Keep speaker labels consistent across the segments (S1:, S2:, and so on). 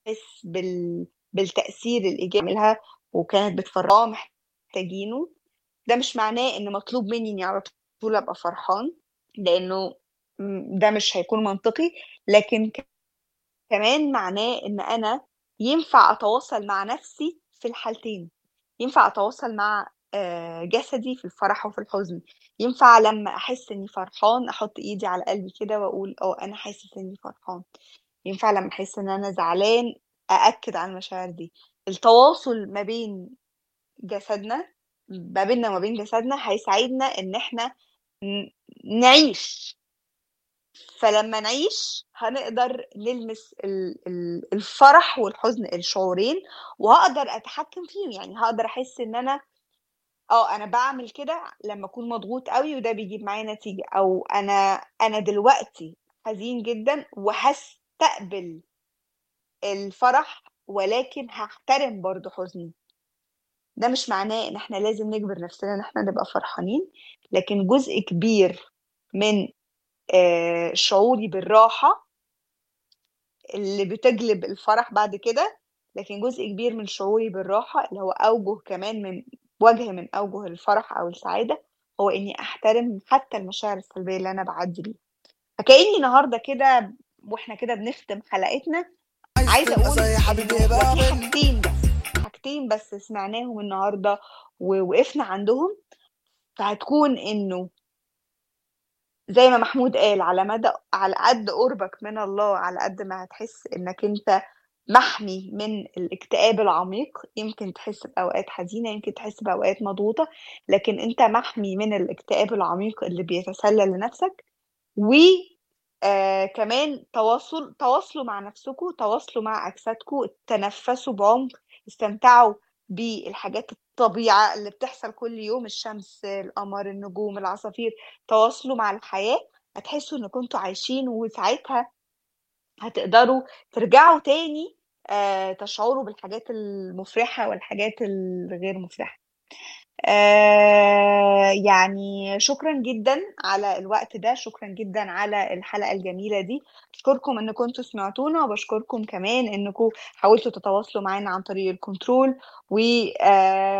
S1: بال... بالتأثير الإيجابي لها وكانت بتفرحه محتاجينه ده مش معناه إن مطلوب مني إني على طول أبقى فرحان لأنه ده مش هيكون منطقي لكن كمان معناه إن أنا ينفع أتواصل مع نفسي في الحالتين ينفع أتواصل مع جسدي في الفرح وفي الحزن ينفع لما أحس إني فرحان أحط إيدي على قلبي كده وأقول أه أنا حاسس إني فرحان ينفع لما أحس إن أنا زعلان أأكد على المشاعر دي التواصل ما بين جسدنا ما بيننا وما بين جسدنا هيساعدنا إن إحنا نعيش فلما نعيش هنقدر نلمس الفرح والحزن الشعورين وهقدر اتحكم فيهم يعني هقدر احس ان انا اه انا بعمل كده لما اكون مضغوط قوي وده بيجيب معايا نتيجه او انا انا دلوقتي حزين جدا وهستقبل الفرح ولكن هحترم برضو حزني ده مش معناه ان احنا لازم نجبر نفسنا ان احنا نبقى فرحانين لكن جزء كبير من آه شعوري بالراحة اللي بتجلب الفرح بعد كده لكن جزء كبير من شعوري بالراحة اللي هو أوجه كمان من وجه من أوجه الفرح أو السعادة هو إني أحترم حتى المشاعر السلبية اللي أنا بعدي بيها فكأني النهاردة كده وإحنا كده بنختم حلقتنا عايزة أقول إنه في حاجتين بس حاجتين بس سمعناهم النهاردة ووقفنا عندهم فهتكون إنه زي ما محمود قال على مدى على قد قربك من الله على قد ما هتحس انك انت محمي من الاكتئاب العميق يمكن تحس بأوقات حزينة يمكن تحس بأوقات مضغوطة لكن انت محمي من الاكتئاب العميق اللي بيتسلل لنفسك و آه كمان تواصل تواصلوا مع نفسكم تواصلوا مع أجسادكم تنفسوا بعمق استمتعوا بالحاجات الطبيعة اللي بتحصل كل يوم الشمس القمر النجوم العصافير تواصلوا مع الحياة هتحسوا ان كنتوا عايشين وساعتها هتقدروا ترجعوا تاني آه تشعروا بالحاجات المفرحة والحاجات الغير مفرحة آه يعني شكرا جدا على الوقت ده شكرا جدا على الحلقة الجميلة دي بشكركم انكم انتوا سمعتونا وبشكركم كمان انكم حاولتوا تتواصلوا معانا عن طريق الكنترول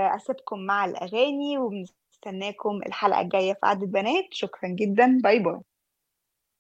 S1: واسيبكم مع الاغاني وبنستناكم الحلقة الجاية في عدد بنات شكرا جدا باي باي